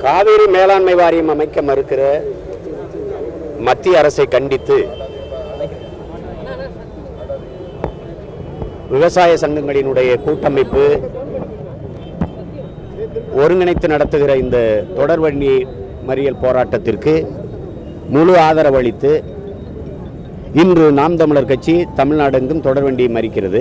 காவிரி மேலாண்மை வாரியம் அமைக்க மறுக்கிற மத்திய அரசை கண்டித்து விவசாய சங்கங்களினுடைய கூட்டமைப்பு ஒருங்கிணைத்து நடத்துகிற இந்த தொடர்வண்டி மறியல் போராட்டத்திற்கு முழு ஆதரவு அளித்து இன்று நாம் தமிழர் கட்சி தமிழ்நாடெங்கும் தொடர்வண்டியை மறிக்கிறது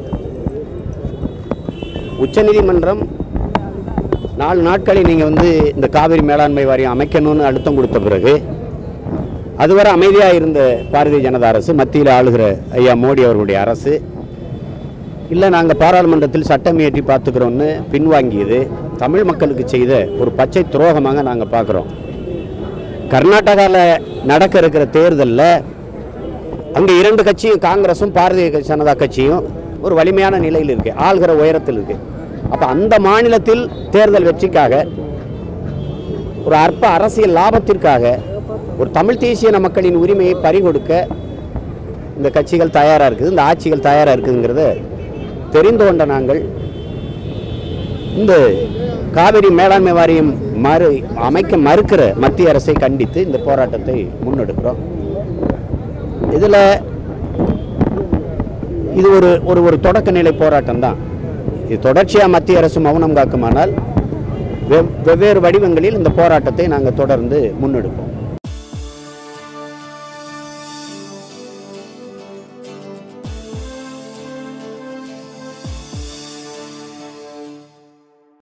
உச்சநீதிமன்றம் நாலு நாட்களில் நீங்கள் வந்து இந்த காவிரி மேலாண்மை வாரியம் அமைக்கணும்னு அழுத்தம் கொடுத்த பிறகு அதுவரை அமைதியாக இருந்த பாரதிய ஜனதா அரசு மத்தியில் ஆளுகிற ஐயா மோடி அவர்களுடைய அரசு இல்லை நாங்கள் பாராளுமன்றத்தில் சட்டம் இயற்றி பார்த்துக்கிறோன்னு பின்வாங்கியது தமிழ் மக்களுக்கு செய்த ஒரு பச்சை துரோகமாக நாங்கள் பார்க்குறோம் கர்நாடகாவில் நடக்க இருக்கிற தேர்தலில் அங்கே இரண்டு கட்சியும் காங்கிரஸும் பாரதிய ஜனதா கட்சியும் ஒரு வலிமையான நிலையில் இருக்கு ஆள்கிற உயரத்தில் இருக்கு அப்போ அந்த மாநிலத்தில் தேர்தல் வெற்றிக்காக ஒரு அற்ப அரசியல் லாபத்திற்காக ஒரு தமிழ் தேசிய மக்களின் உரிமையை பறிகொடுக்க இந்த கட்சிகள் தயாராக இருக்குது இந்த ஆட்சிகள் தயாராக இருக்குங்கிறத தெரிந்து கொண்ட நாங்கள் இந்த காவிரி மேலாண்மை வாரியம் மறு அமைக்க மறுக்கிற மத்திய அரசை கண்டித்து இந்த போராட்டத்தை முன்னெடுக்கிறோம் இதில் இது ஒரு ஒரு ஒரு தொடக்க நிலை போராட்டம் தான் இது தொடர்ச்சியாக மத்திய அரசு மௌனம் காக்குமானால் வெவ் வெவ்வேறு வடிவங்களில் இந்த போராட்டத்தை நாங்கள் தொடர்ந்து முன்னெடுப்போம்